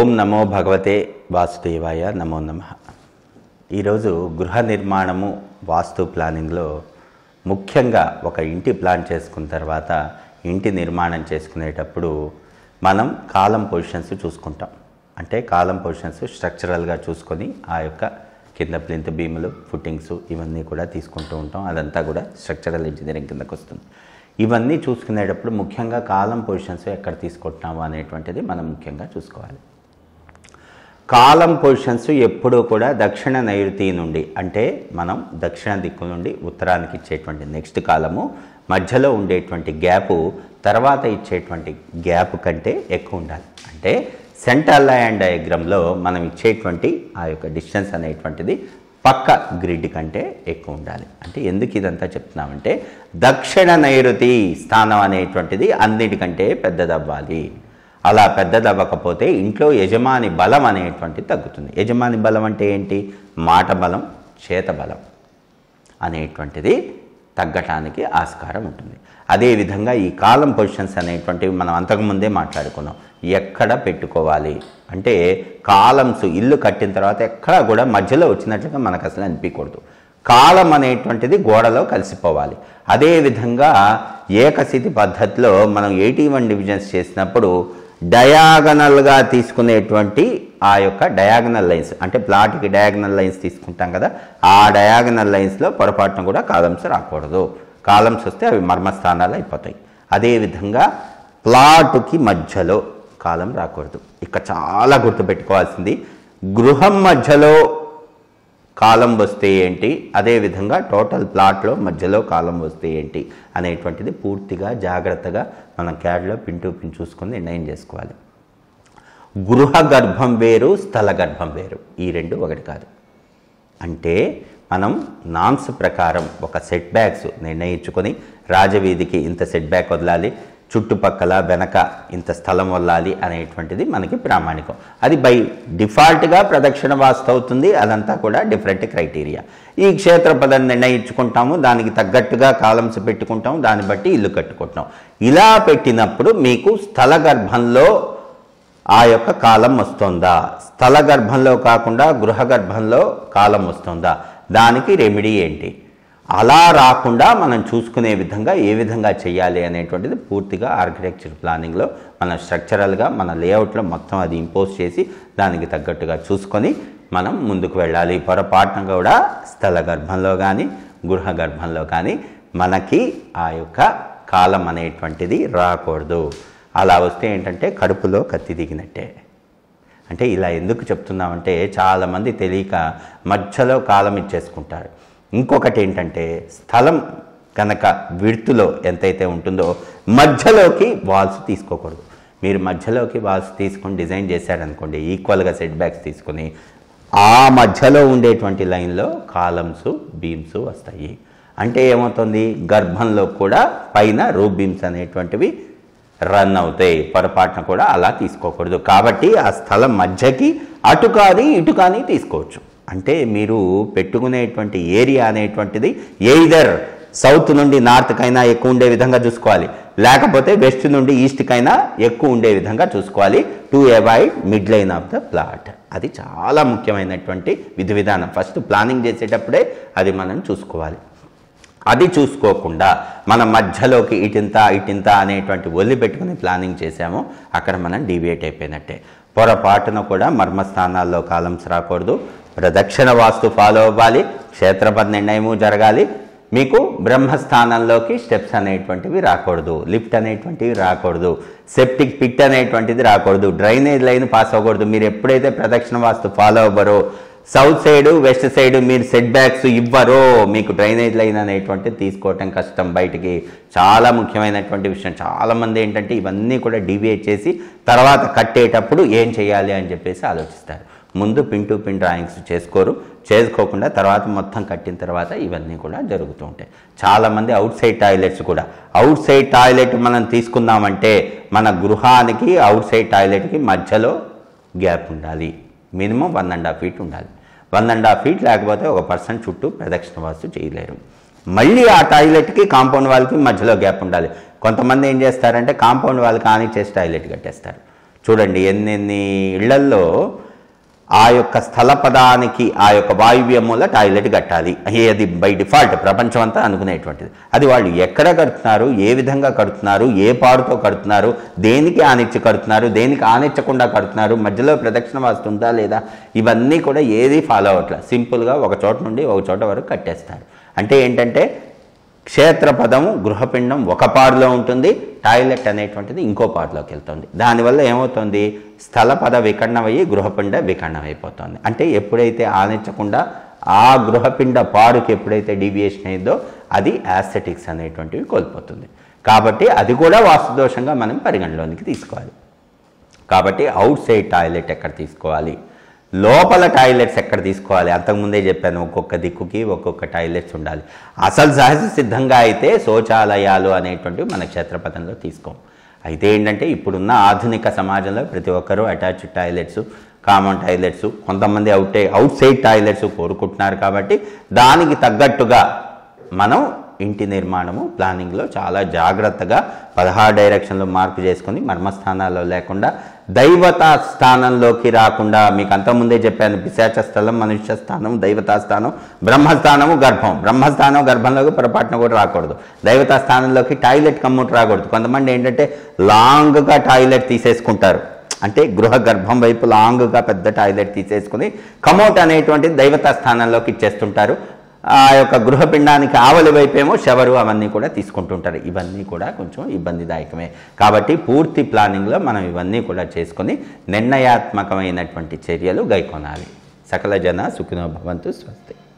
ఓం నమో భగవతే వాసుదేవాయ నమో నమ ఈరోజు గృహ నిర్మాణము వాస్తు ప్లానింగ్లో ముఖ్యంగా ఒక ఇంటి ప్లాన్ చేసుకున్న తర్వాత ఇంటి నిర్మాణం చేసుకునేటప్పుడు మనం కాలం పొజిషన్స్ చూసుకుంటాం అంటే కాలం పొజిషన్స్ స్ట్రక్చరల్గా చూసుకొని ఆ యొక్క కింద ప్లింత్ బీములు ఫుట్టింగ్స్ ఇవన్నీ కూడా తీసుకుంటూ ఉంటాం అదంతా కూడా స్ట్రక్చరల్ ఇంజనీరింగ్ కిందకు వస్తుంది ఇవన్నీ చూసుకునేటప్పుడు ముఖ్యంగా కాలం పొజిషన్స్ ఎక్కడ తీసుకుంటున్నాము అనేటువంటిది మనం ముఖ్యంగా చూసుకోవాలి కాలం పొజిషన్స్ ఎప్పుడూ కూడా దక్షిణ నైరుతి నుండి అంటే మనం దక్షిణ దిక్కు నుండి ఉత్తరానికి ఇచ్చేటువంటి నెక్స్ట్ కాలము మధ్యలో ఉండేటువంటి గ్యాపు తర్వాత ఇచ్చేటువంటి గ్యాప్ కంటే ఎక్కువ ఉండాలి అంటే సెంటర్ లైన్ డయాగ్రామ్లో మనం ఇచ్చేటువంటి ఆ యొక్క డిస్టెన్స్ అనేటువంటిది పక్క గ్రిడ్ కంటే ఎక్కువ ఉండాలి అంటే ఎందుకు ఇదంతా చెప్తున్నామంటే దక్షిణ నైరుతి స్థానం అనేటువంటిది అన్నిటికంటే పెద్దదవ్వాలి అలా పెద్దదవ్వకపోతే ఇంట్లో యజమాని బలం అనేటువంటిది తగ్గుతుంది యజమాని బలం అంటే ఏంటి మాట బలం చేత బలం అనేటువంటిది తగ్గటానికి ఆస్కారం ఉంటుంది అదేవిధంగా ఈ కాలం పొజిషన్స్ అనేటువంటివి మనం అంతకుముందే మాట్లాడుకున్నాం ఎక్కడ పెట్టుకోవాలి అంటే కాలమ్స్ ఇల్లు కట్టిన తర్వాత ఎక్కడ కూడా మధ్యలో వచ్చినట్లుగా మనకు అసలు అనిపించకూడదు కాలం అనేటువంటిది గోడలో కలిసిపోవాలి అదేవిధంగా ఏకస్థితి పద్ధతిలో మనం ఎయిటీ వన్ డివిజన్స్ చేసినప్పుడు డయాగనల్గా తీసుకునేటువంటి ఆ యొక్క డయాగనల్ లైన్స్ అంటే ప్లాట్కి డయాగనల్ లైన్స్ తీసుకుంటాం కదా ఆ డయాగనల్ లైన్స్లో పొరపాటున కూడా కాలమ్స్ రాకూడదు కాలమ్స్ వస్తే అవి మర్మస్థానాలు అయిపోతాయి అదేవిధంగా ప్లాటుకి మధ్యలో కాలం రాకూడదు ఇక్కడ చాలా గుర్తుపెట్టుకోవాల్సింది గృహం మధ్యలో కాలం వస్తే ఏంటి అదేవిధంగా టోటల్ ప్లాట్లో మధ్యలో కాలం వస్తే ఏంటి అనేటువంటిది పూర్తిగా జాగ్రత్తగా మనం క్యాడ్లో పిన్ టు పిన్ చూసుకొని నిర్ణయం చేసుకోవాలి గృహ గర్భం వేరు స్థల గర్భం వేరు ఈ రెండు ఒకటి కాదు అంటే మనం నామ్స్ ప్రకారం ఒక సెట్ బ్యాక్స్ నిర్ణయించుకొని రాజవీధికి ఇంత సెట్ బ్యాక్ వదలాలి చుట్టుపక్కల వెనక ఇంత స్థలం వదలాలి అనేటువంటిది మనకి ప్రామాణికం అది బై డిఫాల్ట్గా ప్రదక్షిణ వాస్తు అవుతుంది అదంతా కూడా డిఫరెంట్ క్రైటీరియా ఈ క్షేత్రపదం నిర్ణయించుకుంటాము దానికి తగ్గట్టుగా కాలమ్స్ పెట్టుకుంటాం దాన్ని బట్టి ఇల్లు కట్టుకుంటాం ఇలా పెట్టినప్పుడు మీకు స్థల గర్భంలో ఆ యొక్క కాలం వస్తుందా స్థల గర్భంలో కాకుండా గృహ గర్భంలో కాలం వస్తుందా దానికి రెమెడీ ఏంటి అలా రాకుండా మనం చూసుకునే విధంగా ఏ విధంగా చేయాలి అనేటువంటిది పూర్తిగా ఆర్కిటెక్చర్ ప్లానింగ్లో మన స్ట్రక్చరల్గా మన లేఅవుట్లో మొత్తం అది ఇంపోజ్ చేసి దానికి తగ్గట్టుగా చూసుకొని మనం ముందుకు వెళ్ళాలి పొరపాటున కూడా స్థల గర్భంలో కానీ గృహ గర్భంలో కానీ మనకి ఆ యొక్క కాలం అనేటువంటిది రాకూడదు అలా వస్తే ఏంటంటే కడుపులో కత్తి దిగినట్టే అంటే ఇలా ఎందుకు చెప్తున్నామంటే చాలామంది తెలియక మధ్యలో కాలం ఇచ్చేసుకుంటారు ఇంకొకటి ఏంటంటే స్థలం కనుక విడుతులో ఎంతైతే ఉంటుందో మధ్యలోకి వాల్స్ తీసుకోకూడదు మీరు మధ్యలోకి వాల్స్ తీసుకొని డిజైన్ చేశారనుకోండి ఈక్వల్గా సెట్ బ్యాక్స్ తీసుకొని ఆ మధ్యలో ఉండేటువంటి లైన్లో కాలమ్స్ బీమ్స్ వస్తాయి అంటే ఏమవుతుంది గర్భంలో కూడా పైన రూప్ బీమ్స్ అనేటువంటివి రన్ అవుతాయి పొరపాటున కూడా అలా తీసుకోకూడదు కాబట్టి ఆ స్థలం మధ్యకి అటు కానీ ఇటు కానీ తీసుకోవచ్చు అంటే మీరు పెట్టుకునేటువంటి ఏరియా అనేటువంటిది ఎయిదర్ సౌత్ నుండి నార్త్కైనా ఎక్కువ ఉండే విధంగా చూసుకోవాలి లేకపోతే వెస్ట్ నుండి ఈస్ట్కైనా ఎక్కువ ఉండే విధంగా చూసుకోవాలి to avoid mid line of the plot అది చాలా ముఖ్యమైనటువంటి విధి విధానం ఫస్ట్ ప్లానింగ్ చేసేటప్పుడే అది మనం చూసుకోవాలి అది చూసుకోకుండా మన మధ్యలోకి ఇటింత ఇటింత అనేటువంటి ఒల్లి పెట్టుకుని ప్లానింగ్ చేశామో అక్కడ మనం డీవియేట్ అయిపోయినట్టే పొరపాటున కూడా మర్మస్థానాల్లో కాలమ్స్ రాకూడదు ప్రదక్షిణ వాస్తు ఫాలో అవ్వాలి క్షేత్రపద నిర్ణయము జరగాలి మీకు బ్రహ్మస్థానంలోకి స్టెప్స్ అనేటువంటివి రాకూడదు లిఫ్ట్ అనేటువంటివి రాకూడదు సెప్టిక్ పిట్ అనేటువంటిది రాకూడదు డ్రైనేజ్ లైన్ పాస్ అవ్వకూడదు మీరు ఎప్పుడైతే ప్రదక్షిణ వాస్తు ఫాలో అవ్వరో సౌత్ సైడ్ వెస్ట్ సైడ్ మీరు సెట్ బ్యాక్స్ ఇవ్వరో మీకు డ్రైనేజ్ లైన్ అనేటువంటిది తీసుకోవటం కష్టం బయటికి చాలా ముఖ్యమైనటువంటి విషయం చాలామంది ఏంటంటే ఇవన్నీ కూడా డివియేట్ చేసి తర్వాత కట్టేటప్పుడు ఏం చేయాలి అని చెప్పేసి ఆలోచిస్తారు ముందు పిన్ టు పిన్ డ్రాయింగ్స్ చేసుకోరు చేసుకోకుండా తర్వాత మొత్తం కట్టిన తర్వాత ఇవన్నీ కూడా జరుగుతూ ఉంటాయి చాలామంది అవుట్ సైడ్ టాయిలెట్స్ కూడా అవుట్ సైడ్ టాయిలెట్ మనం తీసుకుందామంటే మన గృహానికి అవుట్ సైడ్ టాయిలెట్కి మధ్యలో గ్యాప్ ఉండాలి minimum one and half feet ఉండాలి వన్ అండ్ హాఫ్ ఫీట్ లేకపోతే ఒక పర్సన్ చుట్టూ ప్రదక్షిణ వాస్తు చేయలేరు మళ్ళీ ఆ టాయిలెట్కి కాంపౌండ్ వాళ్ళకి మధ్యలో గ్యాప్ ఉండాలి కొంతమంది ఏం చేస్తారంటే కాంపౌండ్ వాళ్ళకి ఆని చేసి టాయిలెట్ కట్టేస్తారు చూడండి ఎన్నెన్ని ఇళ్లల్లో ఆ యొక్క స్థల పదానికి ఆ యొక్క వాయువ్యం మూల టాయిలెట్ కట్టాలి అయ్యే అది బై డిఫాల్ట్ ప్రపంచం అంతా అనుకునేటువంటిది అది వాళ్ళు ఎక్కడ కడుతున్నారు ఏ విధంగా కడుతున్నారు ఏ పాడుతో కడుతున్నారు దేనికి ఆనిచ్చి కడుతున్నారు దేనికి ఆనిచ్చకుండా కడుతున్నారు మధ్యలో ప్రదక్షిణ వాస్తు ఉందా లేదా ఇవన్నీ కూడా ఏది ఫాలో అవ్వట్లేదు సింపుల్గా ఒక చోట నుండి ఒక చోట వరకు కట్టేస్తారు అంటే ఏంటంటే క్షేత్రపదము గృహపిండం ఒక పాడులో ఉంటుంది టాయిలెట్ అనేటువంటిది ఇంకో పాడులోకి వెళ్తుంది దానివల్ల ఏమవుతుంది స్థలపద వికర్ణమయ్యి గృహపిండ వికర్ణమైపోతుంది అంటే ఎప్పుడైతే ఆనించకుండా ఆ గృహపిండ పాడుకి ఎప్పుడైతే డీవియేషన్ అయిందో అది యాస్థెటిక్స్ అనేటువంటివి కోల్పోతుంది కాబట్టి అది కూడా వాస్తుదోషంగా మనం పరిగణలోనికి తీసుకోవాలి కాబట్టి అవుట్ సైడ్ టాయిలెట్ ఎక్కడ తీసుకోవాలి లోపల టాయిలెట్స్ ఎక్కడ తీసుకోవాలి అంతకుముందే చెప్పాను ఒక్కొక్క దిక్కుకి ఒక్కొక్క టాయిలెట్స్ ఉండాలి అసలు సహజ సిద్ధంగా అయితే శౌచాలయాలు అనేటువంటివి మన క్షేత్రపథంలో తీసుకోం అయితే ఏంటంటే ఇప్పుడున్న ఆధునిక సమాజంలో ప్రతి ఒక్కరూ అటాచ్డ్ టాయిలెట్స్ కామన్ టాయిలెట్స్ కొంతమంది అవుట్ అవుట్ సైడ్ టాయిలెట్స్ కోరుకుంటున్నారు కాబట్టి దానికి తగ్గట్టుగా మనం ఇంటి నిర్మాణము ప్లానింగ్లో చాలా జాగ్రత్తగా పదహారు డైరెక్షన్లో మార్పు చేసుకొని మర్మస్థానాల్లో లేకుండా దైవతా స్థానంలోకి రాకుండా మీకు అంతకుముందే చెప్పాను పిశాచ స్థలం మనుష్య స్థానం దైవతా స్థానం బ్రహ్మస్థానము గర్భం బ్రహ్మస్థానం గర్భంలోకి పొరపాటున కూడా రాకూడదు దైవతా స్థానంలోకి టాయిలెట్ కమ్ముట్ రాకూడదు కొంతమంది ఏంటంటే లాంగ్గా టాయిలెట్ తీసేసుకుంటారు అంటే గృహ గర్భం వైపు లాంగ్గా పెద్ద టాయిలెట్ తీసేసుకుని కమోట్ అనేటువంటిది దైవతా స్థానంలోకి ఇచ్చేస్తుంటారు ఆ యొక్క గృహపిండానికి ఆవలి వైపేమో షవరు అవన్నీ కూడా తీసుకుంటుంటారు ఇవన్నీ కూడా కొంచెం ఇబ్బందిదాయకమే కాబట్టి పూర్తి ప్లానింగ్లో మనం ఇవన్నీ కూడా చేసుకొని నిర్ణయాత్మకమైనటువంటి చర్యలు గైకొనాలి సకల జన సుఖినో భవంతు స్వస్తి